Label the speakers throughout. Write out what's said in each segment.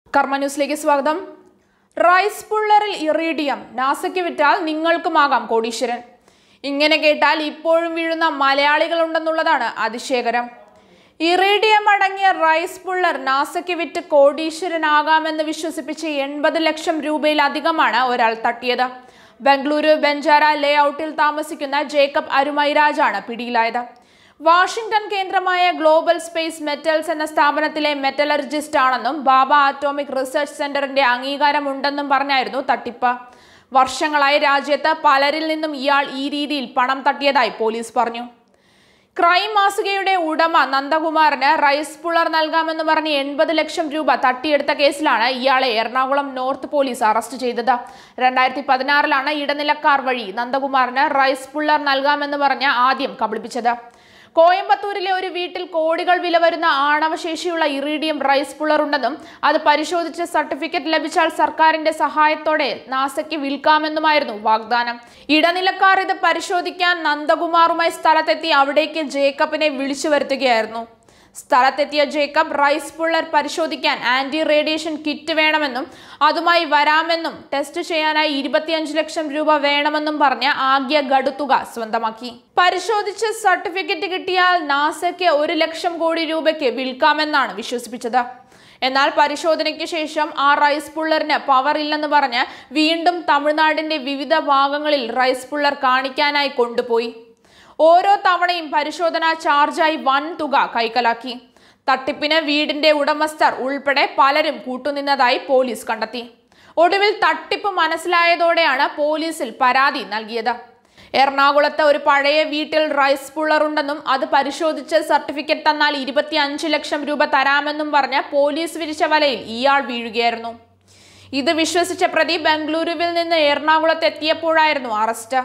Speaker 1: കർമ്മ ന്യൂസിലേക്ക് സ്വാഗതം റൈസ് പുള്ളറിൽ ഇറീഡിയം നാസയ്ക്ക് വിറ്റാൽ നിങ്ങൾക്കുമാകാം കോടീശ്വരൻ ഇങ്ങനെ കേട്ടാൽ ഇപ്പോഴും വീഴുന്ന മലയാളികളുണ്ടെന്നുള്ളതാണ് അതിശയകരം ഇറീഡിയം അടങ്ങിയ റൈസ് പുള്ളർ നാസയ്ക്ക് വിറ്റ് കോടീശ്വരനാകാമെന്ന് വിശ്വസിപ്പിച്ച് എൺപത് ലക്ഷം രൂപയിലധികമാണ് ഒരാൾ തട്ടിയത് ബംഗളൂരു ബെഞ്ചാര ലേ ഔട്ടിൽ താമസിക്കുന്ന ജേക്കബ് അരുമൈരാജാണ് പിടിയിലായത് വാഷിംഗ്ടൺ കേന്ദ്രമായ ഗ്ലോബൽ സ്പേസ് മെറ്റൽസ് എന്ന സ്ഥാപനത്തിലെ മെറ്റലർജിസ്റ്റ് ആണെന്നും ബാബ ആറ്റോമിക് റിസർച്ച് സെന്ററിന്റെ അംഗീകാരമുണ്ടെന്നും പറഞ്ഞായിരുന്നു തട്ടിപ്പ് വർഷങ്ങളായി രാജ്യത്ത് പലരിൽ നിന്നും ഇയാൾ ഈ രീതിയിൽ പണം തട്ടിയതായി പോലീസ് പറഞ്ഞു ക്രൈം മാസികയുടെ ഉടമ നന്ദകുമാറിന് റൈസ് പുള്ളർ നൽകാമെന്ന് പറഞ്ഞ് എൺപത് ലക്ഷം രൂപ തട്ടിയെടുത്ത കേസിലാണ് ഇയാളെ എറണാകുളം നോർത്ത് പോലീസ് അറസ്റ്റ് ചെയ്തത് രണ്ടായിരത്തി പതിനാറിലാണ് ഇടനിലക്കാർ വഴി നന്ദകുമാറിന് റൈസ് പുള്ളർ നൽകാമെന്ന് പറഞ്ഞ് ആദ്യം കബളിപ്പിച്ചത് കോയമ്പത്തൂരിലെ ഒരു വീട്ടിൽ കോടികൾ വില വരുന്ന ആണവശേഷിയുള്ള ഇറീഡിയം റൈസ് പുള്ളർ ഉണ്ടെന്നും അത് പരിശോധിച്ച് സർട്ടിഫിക്കറ്റ് ലഭിച്ചാൽ സർക്കാരിന്റെ സഹായത്തോടെ നാസയ്ക്ക് വിൽക്കാമെന്നുമായിരുന്നു വാഗ്ദാനം ഇടനിലക്കാർ ഇത് പരിശോധിക്കാൻ നന്ദകുമാറുമായി സ്ഥലത്തെത്തി അവിടേക്ക് ജേക്കബിനെ വിളിച്ചു വരുത്തുകയായിരുന്നു സ്ഥലത്തെത്തിയ ജേക്കബ് റൈസ് പുള്ളർ പരിശോധിക്കാൻ ആന്റി റേഡിയേഷൻ കിറ്റ് വേണമെന്നും അതുമായി വരാമെന്നും ടെസ്റ്റ് ചെയ്യാനായി ഇരുപത്തിയഞ്ച് ലക്ഷം രൂപ വേണമെന്നും പറഞ്ഞ് ആദ്യ ഗഡുത്തുക സ്വന്തമാക്കി പരിശോധിച്ച് സർട്ടിഫിക്കറ്റ് കിട്ടിയാൽ നാസയ്ക്ക് ഒരു ലക്ഷം കോടി രൂപയ്ക്ക് വിൽക്കാമെന്നാണ് വിശ്വസിപ്പിച്ചത് എന്നാൽ പരിശോധനയ്ക്ക് ശേഷം ആ റൈസ് പുള്ളറിന് പവർ ഇല്ലെന്ന് പറഞ്ഞ് വീണ്ടും തമിഴ്നാടിന്റെ വിവിധ ഭാഗങ്ങളിൽ റൈസ് പുള്ളർ കാണിക്കാനായി കൊണ്ടുപോയി ഓരോ തവണയും പരിശോധന ചാർജായി വൻ തുക കൈക്കലാക്കി തട്ടിപ്പിന് വീടിന്റെ ഉടമസ്ഥർ ഉൾപ്പെടെ പലരും കൂട്ടുനിന്നതായി പോലീസ് കണ്ടെത്തി ഒടുവിൽ തട്ടിപ്പ് മനസ്സിലായതോടെയാണ് പോലീസിൽ പരാതി നൽകിയത് എറണാകുളത്ത് ഒരു പഴയ വീട്ടിൽ റൈസ് പുള്ളർ ഉണ്ടെന്നും അത് പരിശോധിച്ച് സർട്ടിഫിക്കറ്റ് തന്നാൽ ഇരുപത്തി അഞ്ച് ലക്ഷം രൂപ തരാമെന്നും പറഞ്ഞ് പോലീസ് വിരിച്ച വലയിൽ ഇയാൾ വീഴുകയായിരുന്നു ഇത് വിശ്വസിച്ച പ്രതി ബംഗളൂരുവിൽ നിന്ന് എറണാകുളത്ത് എത്തിയപ്പോഴായിരുന്നു അറസ്റ്റ്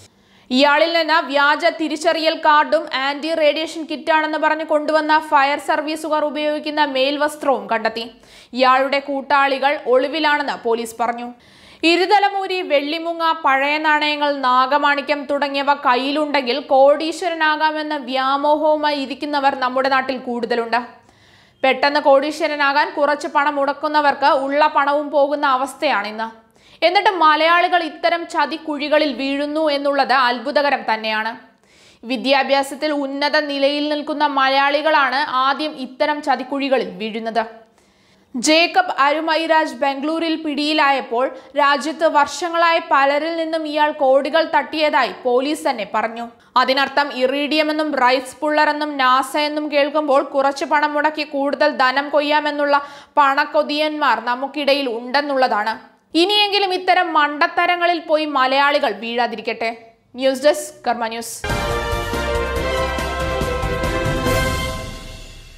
Speaker 1: ഇയാളിൽ നിന്ന് വ്യാജ തിരിച്ചറിയൽ കാർഡും ആന്റി റേഡിയേഷൻ കിറ്റാണെന്ന് പറഞ്ഞ് കൊണ്ടുവന്ന ഫയർ സർവീസുകാർ ഉപയോഗിക്കുന്ന മേൽവസ്ത്രവും കണ്ടെത്തി ഇയാളുടെ കൂട്ടാളികൾ ഒളിവിലാണെന്ന് പോലീസ് പറഞ്ഞു ഇരുതലമൂരി വെള്ളിമുങ്ങ പഴയ നാണയങ്ങൾ നാഗമാണിക്യം തുടങ്ങിയവ കയ്യിലുണ്ടെങ്കിൽ കോടീശ്വരനാകാമെന്ന വ്യാമോഹവുമായി ഇരിക്കുന്നവർ നമ്മുടെ നാട്ടിൽ കൂടുതലുണ്ട് പെട്ടെന്ന് കോടീശ്വരനാകാൻ കുറച്ച് പണം മുടക്കുന്നവർക്ക് ഉള്ള പണവും പോകുന്ന അവസ്ഥയാണ് ഇന്ന് എന്നിട്ട് മലയാളികൾ ഇത്തരം ചതിക്കുഴികളിൽ വീഴുന്നു എന്നുള്ളത് അത്ഭുതകരം തന്നെയാണ് വിദ്യാഭ്യാസത്തിൽ ഉന്നത നിലയിൽ നിൽക്കുന്ന മലയാളികളാണ് ആദ്യം ഇത്തരം ചതിക്കുഴികളിൽ വീഴുന്നത് ജേക്കബ് അരുമൈരാജ് ബംഗളൂരിൽ പിടിയിലായപ്പോൾ രാജ്യത്ത് വർഷങ്ങളായി പലരിൽ നിന്നും ഇയാൾ കോടികൾ തട്ടിയതായി പോലീസ് തന്നെ പറഞ്ഞു അതിനർത്ഥം ഇറീഡിയം എന്നും റൈസ് പുള്ളർ എന്നും നാസ എന്നും കേൾക്കുമ്പോൾ കുറച്ച് പണം മുടക്കി കൂടുതൽ ധനം കൊയ്യാമെന്നുള്ള പണക്കൊതിയന്മാർ നമുക്കിടയിൽ ഉണ്ടെന്നുള്ളതാണ് ഇനിയെങ്കിലും ഇത്തരം മണ്ടത്തരങ്ങളിൽ പോയി മലയാളികൾ വീഴാതിരിക്കട്ടെ ന്യൂസ് ഡെസ്ക് കർമ്മ ന്യൂസ്